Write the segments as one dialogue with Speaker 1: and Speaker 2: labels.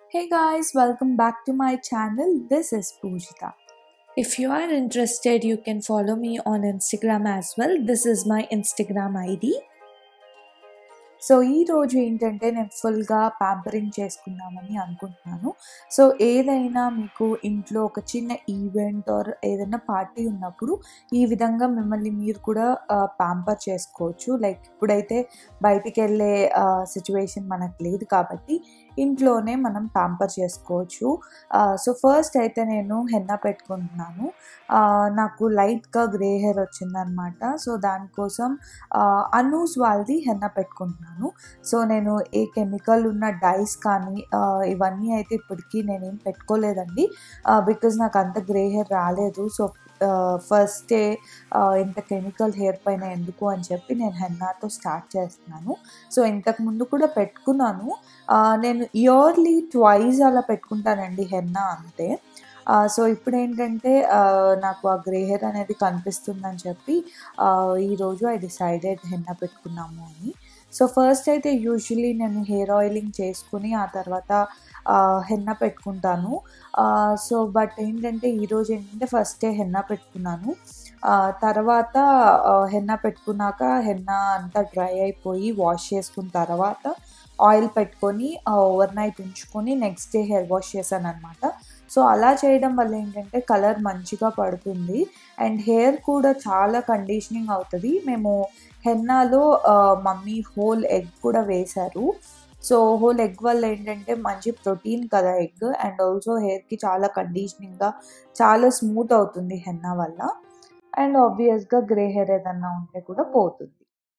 Speaker 1: Hey guys, welcome back to my channel. This is Pujita. If you are interested, you can follow me on Instagram as well. This is my Instagram ID. So ఈ రోజు ఏంటంటే నేను ఫుల్గా pampering చేసుకుందామని అనుకుంటున్నాను so ఏదైనా మీకు ఇంట్లో ఒక చిన్న ఈవెంట్ ఆర్ ఏదైనా పార్టీ ఉన్నప్పుడు ఈ విధంగా మిమ్మల్ని మీరు కూడా ప్యాంపర్ చేసుకోవచ్చు లైక్ ఇప్పుడైతే బయటికి వెళ్ళే సిచ్యువేషన్ మనకు లేదు కాబట్టి ఇంట్లోనే మనం ప్యాంపర్ చేసుకోవచ్చు సో ఫస్ట్ అయితే నేను హెన్నా పెట్టుకుంటున్నాను ఆ, నాకు లైట్గా గ్రే హెయిర్ వచ్చిందనమాట సో దానికోసం అనూస్ వాళ్ళది హెన్నా పెట్టుకుంటున్నాను సో నేను ఏ కెమికల్ ఉన్న డైస్ కానీ ఆ, ఇవన్నీ అయితే ఇప్పటికీ నేనేం పెట్టుకోలేదండి బికాజ్ నాకు అంత గ్రే హెయిర్ రాలేదు సో ఫస్ట్ డే ఇంత కెమికల్ హెయిర్ పైన ఎందుకు అని చెప్పి నేను హెన్నాతో స్టార్ట్ చేస్తున్నాను సో ఇంతకు ముందు కూడా పెట్టుకున్నాను ఆ, నేను ఇయర్లీ ట్వైస్ అలా పెట్టుకుంటానండి హెన్నా అంతే ఆ, సో ఇప్పుడు ఏంటంటే ఆ, నాకు ఆ గ్రే హెయిర్ అనేది కనిపిస్తుందని చెప్పి ఆ, ఈరోజు ఐ డిసైడెడ్ హెన్నా పెట్టుకున్నాము అని సో ఫస్ట్ అయితే యూజువలీ నేను హెయిర్ ఆయిలింగ్ చేసుకుని ఆ తర్వాత ఆ, హెన్నా పెట్టుకుంటాను ఆ, సో బట్ ఏంటంటే ఈరోజు ఏంటంటే ఫస్ట్ డే హెన్నా పెట్టుకున్నాను ఆ, తర్వాత ఆ, హెన్నా పెట్టుకున్నాక హెన్నా అంతా డ్రై అయిపోయి వాష్ చేసుకున్న తర్వాత ఆయిల్ పెట్టుకొని ఓవర్ నైట్ ఉంచుకొని నెక్స్ట్ డే హెయిర్ వాష్ చేశాను అనమాట సో అలా చేయడం వల్ల ఏంటంటే కలర్ మంచిగా పడుతుంది అండ్ హెయిర్ కూడా చాలా కండిషనింగ్ అవుతుంది మేము హెన్నాలో ఆ, మమ్మీ హోల్ ఎగ్ కూడా వేశారు సో హోల్ ఎగ్ వల్ల ఏంటంటే మంచి ప్రోటీన్ కదా ఎగ్ అండ్ ఆల్సో హెయిర్కి చాలా కండిషనింగ్గా చాలా స్మూత్ అవుతుంది హెన్నా వల్ల అండ్ ఆబ్వియస్గా గ్రే హెయిర్ ఏదన్నా ఉంటే కూడా పోతుంది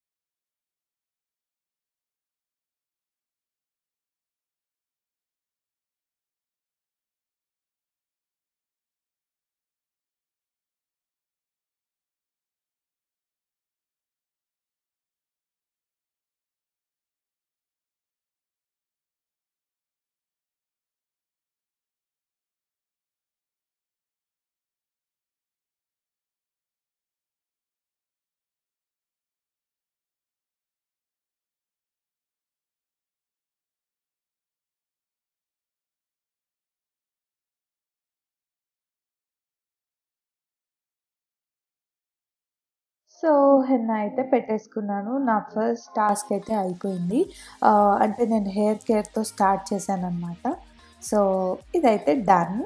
Speaker 1: సో హెన్నా అయితే పెట్టేసుకున్నాను నా ఫస్ట్ టాస్క్ అయితే అయిపోయింది ఆ, అంటే నేను హెయిర్ కేర్తో స్టార్ట్ చేశాను అనమాట సో ఇదైతే డన్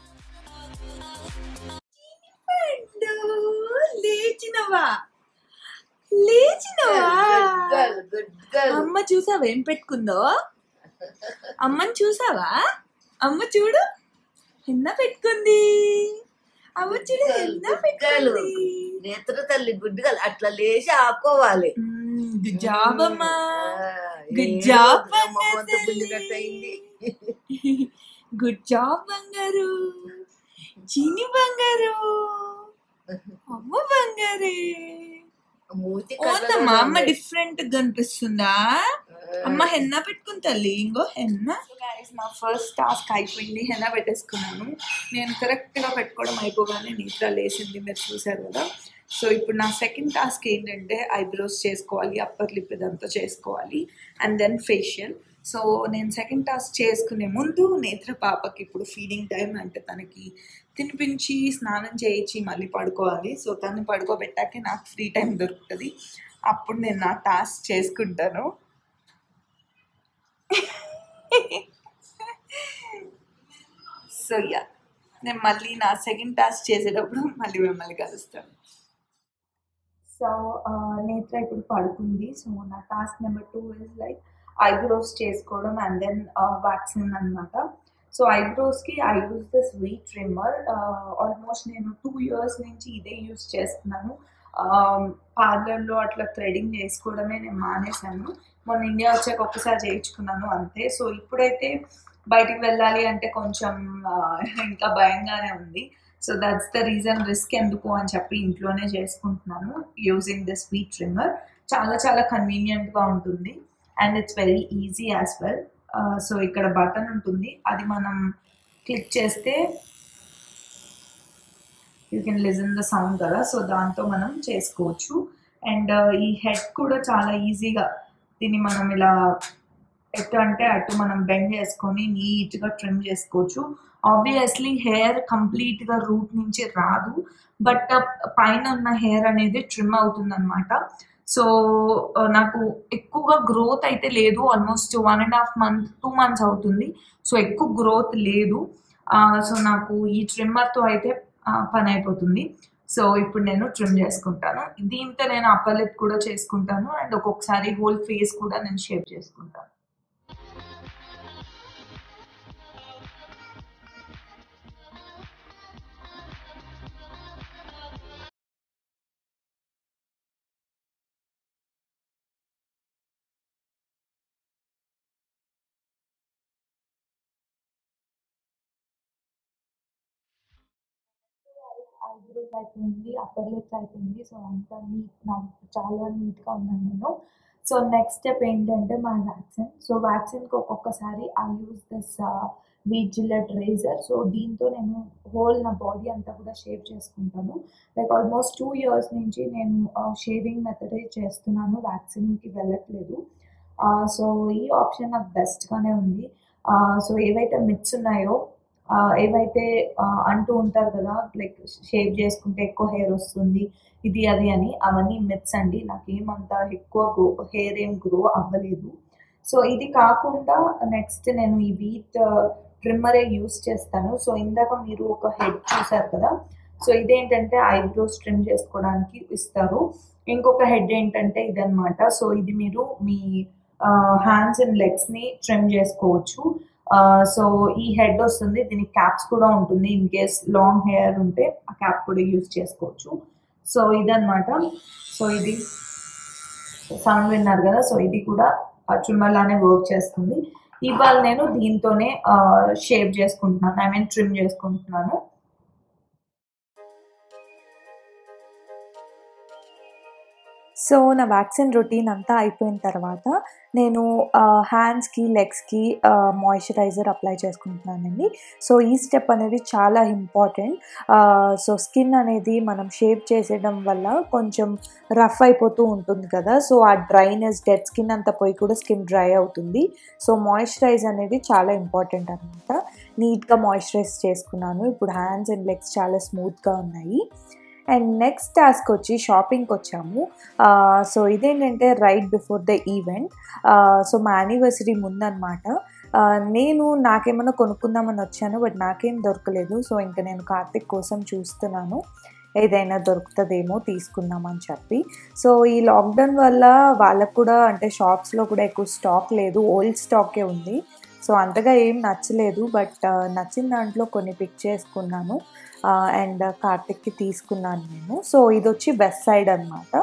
Speaker 2: లేచినవా లేచినవా
Speaker 3: గర్ల్ గుడ్ గర్ల్
Speaker 2: అమ్మ చూసావా ఏం పెట్టుకుందో అమ్మని చూసావా అమ్మ చూడు హెన్న పెట్టుకుంది అమ్మ చూడు హెన్న పెట్టుకుంది
Speaker 3: నేత్ర తల్లి గుడ్ గర్ల్ అట్లా లేచి ఆపుకోవాలి
Speaker 2: గుడ్ జాబ్ అమ్మా Good
Speaker 3: ఏదో
Speaker 2: job,
Speaker 3: అమ్మ
Speaker 2: బంగారు
Speaker 3: మొత్తం పిల్లినట్టు అయింది
Speaker 2: గుడ్ జాబ్ బంగారు చిన్ని బంగారు అమ్మ బంగారే
Speaker 3: మూతి
Speaker 2: ఓందమ్మా అమ్మ డిఫరెంట్ గా కనిపిస్తుందా అమ్మ హెన్నా పెట్టుకుని తల్లి ఇంకో హెన్నా నా ఫస్ట్ టాస్క్ అయిపోయింది హెన్నా పెట్టేసుకున్నాను నేను కరెక్ట్గా పెట్టుకోవడం అయిపోగానే నీట్గా లేచింది మీరు చూసారు కదా సో ఇప్పుడు నా సెకండ్ టాస్క్ ఏంటంటే ఐబ్రోస్ చేసుకోవాలి అప్పర్ లిప్ ఇదంతా చేసుకోవాలి అండ్ దెన్ ఫేషియల్ సో నేను సెకండ్ టాస్క్ చేసుకునే ముందు నేత్ర పాపకి ఇప్పుడు ఫీడింగ్ టైం అంటే తనకి తినిపించి స్నానం చేయించి మళ్ళీ పడుకోవాలి సో తను పడుకోబెట్టాకే నాకు ఫ్రీ టైం దొరుకుతుంది అప్పుడు నేను నా టాస్క్ చేసుకుంటాను సో యా నేను మళ్ళీ నా సెకండ్ టాస్క్ చేసేటప్పుడు మళ్ళీ మిమ్మల్ని కలుస్తాను సో నేత్ర ఇప్పుడు పడుకుంది సో నా task number two is like eyebrows చేసుకోవడం అండ్ దెన్ వ్యాక్సిన్ అనమాట సో ఐబ్రోస్కి I use the sweet trimmer almost నేను టూ ఇయర్స్ నుంచి ఇదే యూస్ చేస్తున్నాను పార్లర్లో అట్లా థ్రెడింగ్ చేసుకోవడమే నేను మానేశాను మొన్న ఇండియా వచ్చాక ఒక్కసారి చేయించుకున్నాను అంతే సో ఇప్పుడైతే బయటికి వెళ్ళాలి అంటే కొంచెం ఆ, ఇంకా భయంగానే ఉంది so that's the reason risk ఎందుకు అని చెప్పి ఇంట్లోనే చేసుకుంటున్నాను యూజింగ్ ద స్వీట్ ట్రిమ్మర్ చాలా చాలా కన్వీనియంట్గా ఉంటుంది and it's very easy as well so ఇక్కడ బటన్ ఉంటుంది అది మనం క్లిక్ చేస్తే you can listen the sound కదా సో దాంతో మనం చేసుకోవచ్చు అండ్ ఈ హెడ్ కూడా చాలా ఈజీగా దీన్ని మనం ఇలా ఎటు అంటే అటు మనం బెండ్ చేసుకొని నీట్గా ట్రిమ్ చేసుకోవచ్చు ఆబ్వియస్లీ హెయిర్ కంప్లీట్గా రూట్ నుంచి రాదు బట్ పైన ఉన్న హెయిర్ అనేది ట్రిమ్ అవుతుంది అనమాట సో నాకు ఎక్కువగా గ్రోత్ అయితే లేదు almost one and half month two months అవుతుంది సో ఎక్కువ గ్రోత్ లేదు సో నాకు ఈ ట్రిమ్మర్తో అయితే ఆ, పని అయిపోతుంది సో ఇప్పుడు నేను ట్రిమ్ చేసుకుంటాను దీంతో నేను అప్పర్ లిప్ కూడా చేసుకుంటాను అండ్ ఒక్కొక్కసారి హోల్ ఫేస్ కూడా నేను షేప్ చేసుకుంటాను ఐబ్రోస్ అయిపోయింది అప్పర్ లిప్స్ అయిపోయింది సో అంతా నీట్ నా చాలా నీట్గా ఉన్నాను నేను సో నెక్స్ట్ స్టెప్ ఏంటంటే మా వ్యాక్సిన్ సో వ్యాక్సిన్కి ఒక్కొక్కసారి I use this Veet Gillette razor so దీంతో నేను హోల్ నా బాడీ అంతా కూడా షేవ్ చేసుకుంటాను లైక్ ఆల్మోస్ట్ టూ ఇయర్స్ నుంచి నేను షేవింగ్ మెథడే చేస్తున్నాను వ్యాక్సిన్కి వెళ్ళట్లేదు సో ఈ ఆప్షన్ నాకు బెస్ట్గానే ఉంది సో ఏవైతే మిట్స్ ఉన్నాయో ఆ, ఏవైతే ఆ, అంటూ ఉంటారు కదా లైక్ షేవ్ చేసుకుంటే ఎక్కువ హెయిర్ వస్తుంది ఇది అది అని అవన్నీ మిత్స్ అండి నాకేమంత ఎక్కువ గ్రో హెయిర్ ఏం గ్రో అవ్వలేదు సో ఇది కాకుండా నెక్స్ట్ నేను ఈ వీట్ ట్రిమ్మరే యూస్ చేస్తాను సో ఇందాక మీరు ఒక హెడ్ చూసారు కదా సో ఇదేంటంటే ఐబ్రోస్ ట్రిమ్ చేసుకోవడానికి ఇస్తారు ఇంకొక హెడ్ ఏంటంటే ఇదన్నమాట సో ఇది మీరు మీ హ్యాండ్స్ అండ్ లెగ్స్ని ట్రిమ్ చేసుకోవచ్చు సో ఈ హెడ్ వస్తుంది దీనికి క్యాప్స్ కూడా ఉంటుంది ఇన్ కేస్ లాంగ్ హెయిర్ ఉంటే ఆ క్యాప్ కూడా యూజ్ చేసుకోవచ్చు సో ఇదన్నమాట సో ఇది సౌండ్ విన్నారు కదా సో ఇది కూడా ట్రిమ్మర్ లానే వర్క్ చేస్తుంది ఇవాళ నేను దీంతోనే షేప్ చేసుకుంటున్నాను ఐ మీన్ ట్రిమ్ చేసుకుంటున్నాను
Speaker 1: సో నా వ్యాక్సిన్ రొటీన్ అంతా అయిపోయిన తర్వాత నేను హ్యాండ్స్కి లెగ్స్కి మాయిశ్చరైజర్ అప్లై చేసుకుంటున్నానండి సో ఈ స్టెప్ అనేది చాలా ఇంపార్టెంట్ సో స్కిన్ అనేది మనం షేప్ చేసేయడం వల్ల కొంచెం రఫ్ అయిపోతూ ఉంటుంది కదా సో ఆ డ్రైనెస్ డెడ్ స్కిన్ అంతా పోయి కూడా స్కిన్ డ్రై అవుతుంది సో మాయిశ్చరైజ్ అనేది చాలా ఇంపార్టెంట్ అనమాట నీట్గా మాయిశ్చరైజ్ చేసుకున్నాను ఇప్పుడు హ్యాండ్స్ అండ్ లెగ్స్ చాలా స్మూత్గా ఉన్నాయి అండ్ నెక్స్ట్ టాస్క్ వచ్చి షాపింగ్కి వచ్చాము సో ఇదేంటంటే right before the event so మా యానివర్సరీ ముందనమాట నేను నాకేమన్నా కొనుక్కుందామని వచ్చాను బట్ నాకేం దొరకలేదు సో ఇంకా నేను కార్తిక్ కోసం చూస్తున్నాను ఏదైనా దొరుకుతుందేమో తీసుకుందామని చెప్పి సో ఈ లాక్డౌన్ వల్ల వాళ్ళకు కూడా అంటే షాప్స్లో కూడా ఎక్కువ స్టాక్ లేదు ఓల్డ్ స్టాకే ఉంది సో అంతగా ఏం నచ్చలేదు బట్ నచ్చిన దాంట్లో కొన్ని పిక్ చేసుకున్నాను అండ్ కార్తిక్కి తీసుకున్నాను నేను సో ఇది వచ్చి వెస్ట్ సైడ్ అనమాట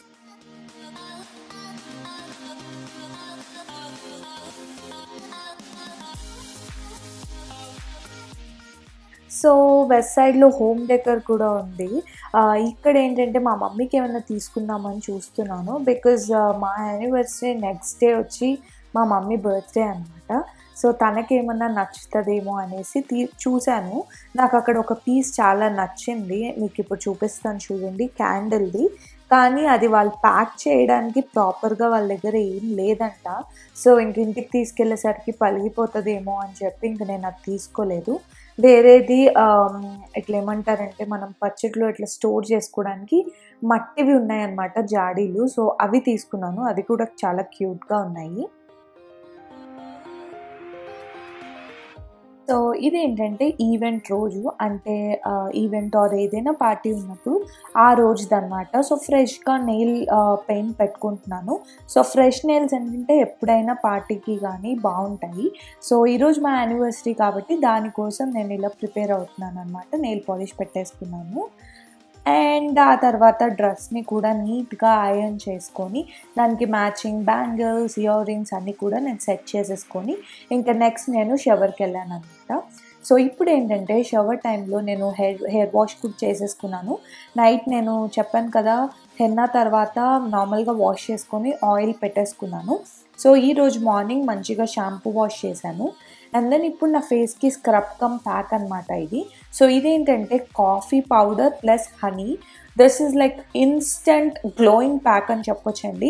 Speaker 1: సో వెస్ట్ సైడ్లో హోమ్ డెకర్ కూడా ఉంది ఇక్కడ ఏంటంటే మా మమ్మీకి ఏమైనా తీసుకుందామని చూస్తున్నాను బికాజ్ మా యానివర్సరీ నెక్స్ట్ డే వచ్చి మా మమ్మీ బర్త్డే అనమాట సో తనకేమన్నా నచ్చుతుందేమో అనేసి తీ చూశాను నాకు అక్కడ ఒక పీస్ చాలా నచ్చింది మీకు ఇప్పుడు చూపిస్తాను చూడండి క్యాండిల్ది కానీ అది వాళ్ళు ప్యాక్ చేయడానికి ప్రాపర్గా వాళ్ళ దగ్గర ఏం లేదంట సో ఇంక ఇంటికి తీసుకెళ్ళేసరికి పలిగిపోతుందేమో అని చెప్పి ఇంక నేను అది తీసుకోలేదు వేరేది ఇట్లా ఏమంటారంటే మనం పచ్చడిలో ఇట్లా స్టోర్ చేసుకోవడానికి మట్టివి ఉన్నాయన్నమాట జాడీలు సో అవి తీసుకున్నాను అవి కూడా చాలా క్యూట్గా ఉన్నాయి సో ఇదేంటంటే ఈవెంట్ రోజు అంటే ఈవెంట్ ఆర్ ఏదైనా పార్టీ ఉన్నప్పుడు ఆ రోజుదనమాట సో ఫ్రెష్గా నెయిల్ పెయింట్ పెట్టుకుంటున్నాను సో ఫ్రెష్ నెయిల్స్ ఏంటంటే ఎప్పుడైనా పార్టీకి కానీ బాగుంటాయి సో ఈరోజు మా యానివర్సరీ కాబట్టి దానికోసం నేను ఇలా ప్రిపేర్ అవుతున్నాను అనమాట నెయిల్ పాలిష్ పెట్టేసుకున్నాను అండ్ ఆ తర్వాత డ్రెస్ని కూడా నీట్గా ఐరన్ చేసుకొని దానికి మ్యాచింగ్ బ్యాంగిల్స్ ఇయర్ రింగ్స్ అన్నీ కూడా నేను సెట్ చేసేసుకొని ఇంకా నెక్స్ట్ నేను షవర్కి వెళ్ళాను అనమాట సో ఇప్పుడు ఏంటంటే షవర్ టైంలో నేను హెయిర్ హెయిర్ వాష్ కూడా చేసేసుకున్నాను నైట్ నేను చెప్పాను కదా హెన్నా తర్వాత నార్మల్గా వాష్ చేసుకొని ఆయిల్ పెట్టేసుకున్నాను సో ఈరోజు మార్నింగ్ మంచిగా షాంపూ వాష్ చేశాను అండ్ దెన్ ఇప్పుడు నా ఫేస్కి స్క్రబ్ కమ్ ప్యాక్ అనమాట ఇది సో ఇదేంటంటే coffee powder plus honey this is like instant glowing pack అని చెప్పొచ్చండి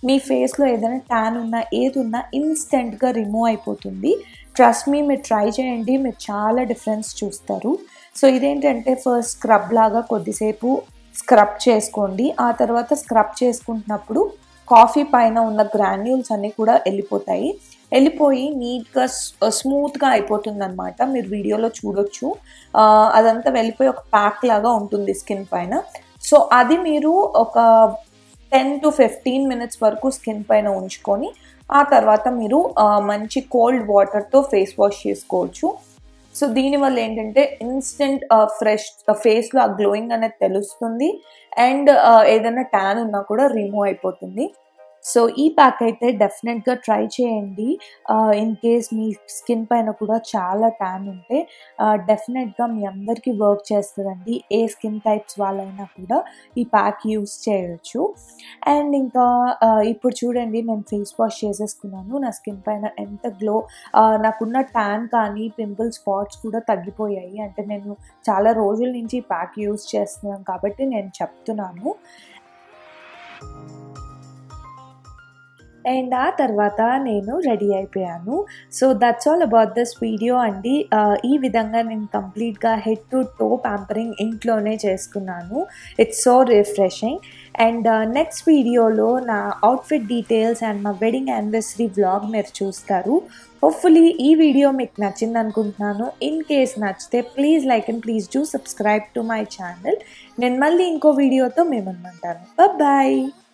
Speaker 1: మీ ఫేస్లో ఏదైనా ట్యాన్ ఉన్నా ఏది ఉన్నా ఇన్స్టెంట్గా రిమూవ్ అయిపోతుంది ట్రస్ట్ మీ మీరు ట్రై చేయండి మీరు చాలా డిఫరెన్స్ చూస్తారు సో ఇదేంటంటే ఫస్ట్ స్క్రబ్ లాగా కొద్దిసేపు స్క్రబ్ చేసుకోండి ఆ తర్వాత స్క్రబ్ చేసుకుంటున్నప్పుడు కాఫీ పైన ఉన్న గ్రాన్యూల్స్ అన్నీ కూడా వెళ్ళిపోతాయి వెళ్ళిపోయి నీట్గా స్మూత్గా అయిపోతుంది అనమాట మీరు వీడియోలో చూడొచ్చు ఆ, అదంతా వెళ్ళిపోయి ఒక ప్యాక్ లాగా ఉంటుంది స్కిన్ పైన సో అది మీరు ఒక టెన్ టు ఫిఫ్టీన్ మినిట్స్ వరకు స్కిన్ పైన ఉంచుకొని ఆ తర్వాత మీరు ఆ, మంచి కోల్డ్ వాటర్తో ఫేస్ వాష్ చేసుకోవచ్చు సో దీనివల్ల ఏంటంటే ఇన్స్టెంట్ ఫ్రెష్ ఫేస్లో ఆ గ్లోయింగ్ అనేది తెలుస్తుంది అండ్ ఏదైనా ట్యాన్ ఉన్నా కూడా రిమూవ్ అయిపోతుంది సో ఈ ప్యాక్ అయితే డెఫినెట్గా ట్రై చేయండి ఇన్ కేస్ మీ స్కిన్ పైన కూడా చాలా ట్యాన్ ఉంటే డెఫినెట్గా మీ అందరికీ వర్క్ చేస్తుందండి ఏ స్కిన్ టైప్స్ వాళ్ళైనా కూడా ఈ ప్యాక్ యూస్ చేయొచ్చు అండ్ ఇంకా ఆ, ఇప్పుడు చూడండి నేను ఫేస్ వాష్ చేసేసుకున్నాను నా స్కిన్ పైన ఎంత గ్లో నాకున్న ట్యాన్ కానీ పింపుల్ స్పాట్స్ కూడా తగ్గిపోయాయి అంటే నేను చాలా రోజుల నుంచి ఈ ప్యాక్ యూస్ చేస్తున్నాను కాబట్టి నేను చెప్తున్నాను అండ్ ఆ తర్వాత నేను రెడీ అయిపోయాను so that's all about this video అండి ఆ, ఈ విధంగా నేను కంప్లీట్గా హెడ్ టు టో ప్యాంపరింగ్ ఇంట్లోనే చేసుకున్నాను it's so refreshing and next వీడియోలో నా అవుట్ఫిట్ డీటెయిల్స్ అండ్ మా వెడ్డింగ్ యానివర్సరీ వ్లాగ్ మీరు చూస్తారు హోప్ఫుల్లీ ఈ వీడియో మీకు నచ్చింది అనుకుంటున్నాను ఇన్ కేస్ నచ్చితే please like and please do subscribe to my channel నేను మళ్ళీ ఇంకో వీడియోతో మేము ఉంటాను బాయ్